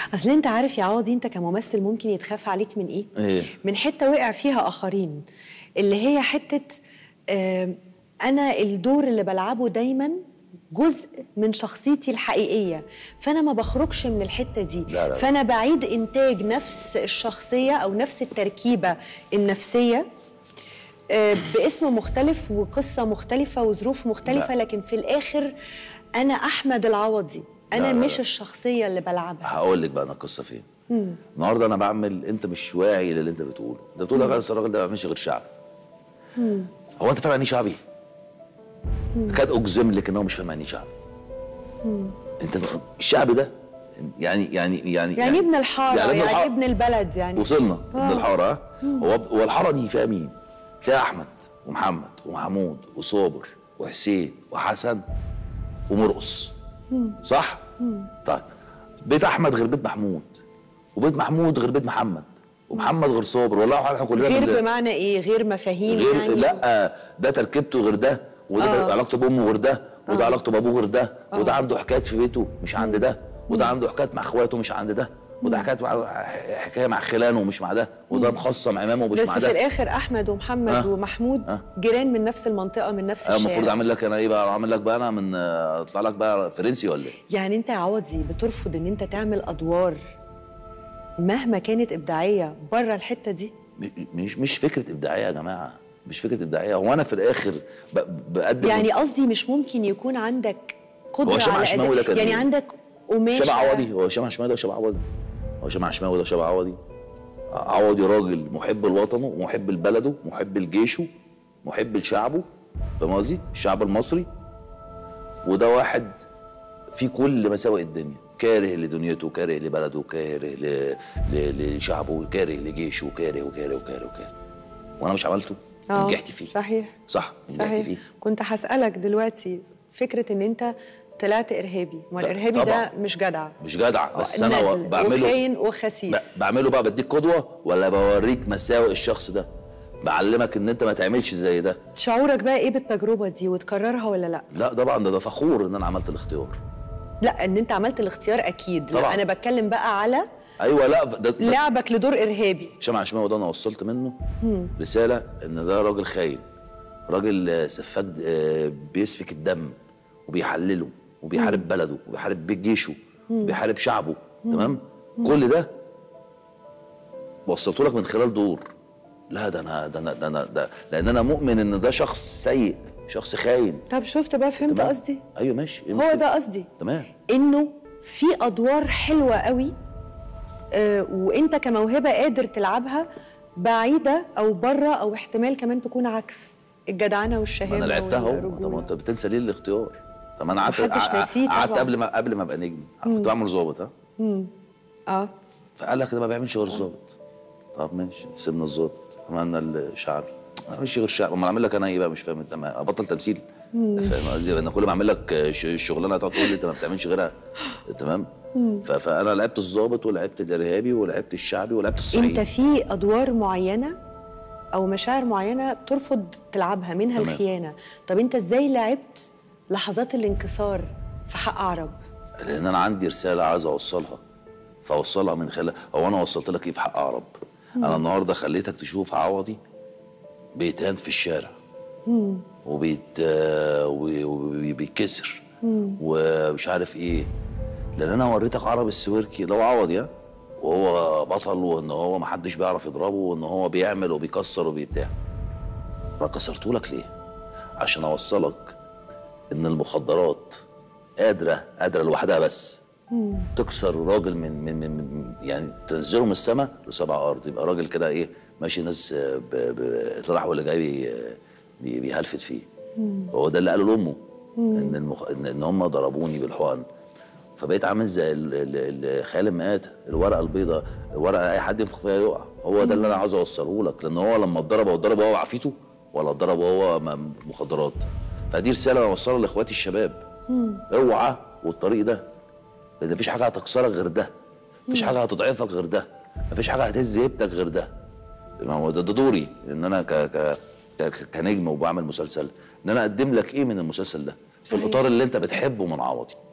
اصل انت عارف يا عوضي انت كممثل ممكن يتخاف عليك من ايه؟ إيه؟ من حته وقع فيها اخرين اللي هي حته آه انا الدور اللي بلعبه دايما جزء من شخصيتي الحقيقيه فانا ما بخرجش من الحته دي لا لا. فانا بعيد انتاج نفس الشخصيه او نفس التركيبه النفسيه آه، باسم مختلف وقصه مختلفه وظروف مختلفه لا. لكن في الاخر انا احمد العوضي انا لا، لا، مش لا. الشخصيه اللي بلعبها هقول لك بقى انا القصه فين النهارده انا بعمل انت مش واعي للي انت بتقوله انت بتقول لك أصل الراجل ده ما بيعملش غير شعبي هو انت فاهم يعني إيه شعبي اكاد اجزم لك ان هو مش فاهم يعني إيه شعبي انت الشعبي ده يعني يعني يعني يعني ابن الحاره يعني, ابن الحارة. ابن البلد يعني وصلنا ابن الحاره ها هو هو الحاره دي فيها مين؟ فيها احمد ومحمد ومحمود وصابر وحسين وحسن ومرقص صح؟ طيب بيت احمد غير بيت محمود وبيت محمود غير بيت محمد ومحمد غير صابر والله احنا كلنا غير بن- بمعنى ايه غير مفاهيم غير يعني لا ده تركيبته غير ده وده آه. علاقته بامه غير ده وده علاقته بابوه غير ده وده عنده حكايات في بيته مش عند ده وده عنده حكايات مع اخواته مش عند ده وده حكايات مع حكايه مع خلانه ومش مع ده وده مخصم عمامه ومش بس مع في ده الاخر احمد ومحمد آه. ومحمود آه. جيران من نفس المنطقه من نفس أنا المفروض الشارع اعمل لك انا ايه بقى اعمل لك بقى انا من آه، اطلع لك بقى فرنسي ولا ايه يعني انت يا عوضي بترفض ان انت تعمل ادوار مهما كانت ابداعيه بره الحته دي م- مش مش فكره ابداعيه يا جماعه مش فكره ابداعيه هو انا في الاخر ب- بقدم يعني قصدي مش ممكن يكون عندك قدره هو شمع على عشماوي أداء ده كان يعني إيه؟ عندك قماشه شبه عوضي هو شبه عشماوي ده شبه عوضي هو شبه عشماوي ده شبه عوضي عوضي راجل محب لوطنه محب لبلده محب لجيشه محب لشعبه فاهم قصدي؟ الشعب المصري وده واحد في كل مساوئ الدنيا كاره لدنيته كاره لبلده كاره ل... ل... لشعبه كاره لجيشه كاره وكاره وكاره وكاره وانا مش عملته آه، نجحت فيه صحيح صح نجحت صحيح فيه كنت هسألك دلوقتي فكرة ان انت طلعت ارهابي ما لا، الارهابي طبعاً. ده مش جدع مش جدع بس انا و- ندل بعمله وخاين وخسيس ب- بعمله بقى بديك قدوه ولا بوريك مساوئ الشخص ده بعلمك ان انت ما تعملش زي ده شعورك بقى ايه بالتجربة دي وتكررها ولا لا لا طبعا ده, ده فخور ان انا عملت الاختيار لا ان انت عملت الاختيار اكيد لا طبعاً. انا بتكلم بقى على ايوه لا ده, ده لعبك لدور ارهابي شمع عشماوي ده انا وصلت منه رساله ان ده راجل خاين راجل آه، سفاك آه، بيسفك الدم وبيحلله وبيحارب بلده وبيحارب بيت جيشه وبيحارب شعبه تمام كل ده وصلته لك من خلال دور لا ده انا ده انا ده انا ده لان انا مؤمن ان ده شخص سيء شخص خاين طب شفت بقى فهمت تمام؟ قصدي ايوه ماشي إيه هو المشكلة؟ ده قصدي تمام انه في ادوار حلوه قوي آه، وانت كموهبه قادر تلعبها بعيده او بره او احتمال كمان تكون عكس الجدعنه ما والشهامه انا لعبتها اهو طب ما والرجولة. انت بتنسى ليه الاختيار طب انا قعدت محدش قع- ناسيه قعدت طبعاً. قبل ما قبل ما ابقى نجم كنت بعمل ظابط ها اه فقال لك ده ما بيعملش غير الظابط طب ماشي سيبنا الظابط عملنا الشعبي ما بعملش غير الشعب امال اعمل لك انا ايه بقى مش فاهم انت ما ابطل تمثيل فاهم قصدي انا كل ما اعمل لك ش- الشغلانه تقعد تقول لي انت ما بتعملش غيرها تمام ف- فانا لعبت الظابط ولعبت الارهابي ولعبت الشعبي ولعبت الصعيدي انت في ادوار معينه او مشاعر معينه ترفض تلعبها منها تمام. الخيانه طب انت ازاي لعبت لحظات الانكسار في حق عرب لان انا عندي رساله عايز اوصلها فاوصلها من خلال هو انا وصلت لك ايه في حق عرب انا النهارده خليتك تشوف عوضي بيتهان في الشارع وبيت آه، وبي- وبيتكسر ومش عارف ايه لان انا وريتك عرب السويركي ده هو عوضي ها وهو بطل وان هو محدش بيعرف يضربه وان هو بيعمل وبيكسر وبيبتاع انا كسرته لك ليه عشان اوصلك ان المخدرات قادره قادره لوحدها بس تكسر راجل من من من من- يعني تنزله من السماء لسبع ارض يبقى راجل كده ايه ماشي ناس آه، ب- ب- راح واللي جاي بي- بي- بيهلفت فيه هو ده اللي قاله لامه ان المخ... ان إن هم ضربوني بالحقن فبقيت عامل زي ال- ال- ال- خيال المآتة الورقه البيضاء ورقه اي حد ينفخ فيها يقع هو ده اللي انا عاوز اوصله لك لان هو لما اتضرب هو اتضرب هو عافيته ولا اتضرب هو م- مخدرات فدي رساله انا اوصلها لاخواتي الشباب اوعى والطريق ده لان مفيش حاجه هتكسرك غير ده مفيش حاجه هتضعفك غير ده مفيش حاجه هتهز هيبتك غير ده ما هو ده, ده دوري ان انا ك ك ك- كنجم وبعمل مسلسل ان انا اقدم لك ايه من المسلسل ده في صحيح. الاطار اللي انت بتحبه من عوضي